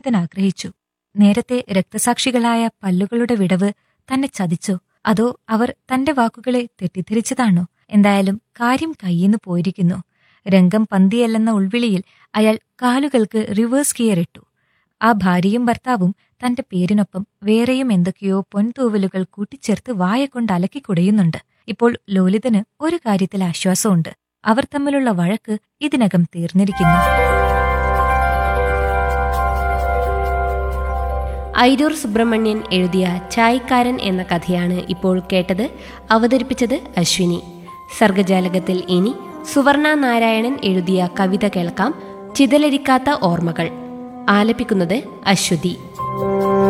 ലോലിതൻ ആഗ്രഹിച്ചു നേരത്തെ രക്തസാക്ഷികളായ പല്ലുകളുടെ വിടവ് തന്നെ ചതിച്ചോ അതോ അവർ തന്റെ വാക്കുകളെ തെറ്റിദ്ധരിച്ചതാണോ എന്തായാലും കാര്യം കയ്യിന്ന് പോയിരിക്കുന്നു രംഗം പന്തിയല്ലെന്ന ഉൾവിളിയിൽ അയാൾ കാലുകൾക്ക് റിവേഴ്സ് ഗിയർ ഇട്ടു ആ ഭാര്യയും ഭർത്താവും തന്റെ പേരിനൊപ്പം വേറെയും എന്തൊക്കെയോ പൊൻതൂവലുകൾ കൂട്ടിച്ചേർത്ത് വായ കൊണ്ട് അലക്കി കുടയുന്നുണ്ട് ഇപ്പോൾ ലോലിതന് ഒരു കാര്യത്തിൽ ആശ്വാസമുണ്ട് അവർ തമ്മിലുള്ള വഴക്ക് ഇതിനകം തീർന്നിരിക്കുന്നു ഐരൂർ സുബ്രഹ്മണ്യൻ എഴുതിയ ചായക്കാരൻ എന്ന കഥയാണ് ഇപ്പോൾ കേട്ടത് അവതരിപ്പിച്ചത് അശ്വിനി സർഗജാലകത്തിൽ ഇനി സുവർണ നാരായണൻ എഴുതിയ കവിത കേൾക്കാം ചിതലരിക്കാത്ത ഓർമ്മകൾ ആലപിക്കുന്നത് അശ്വതി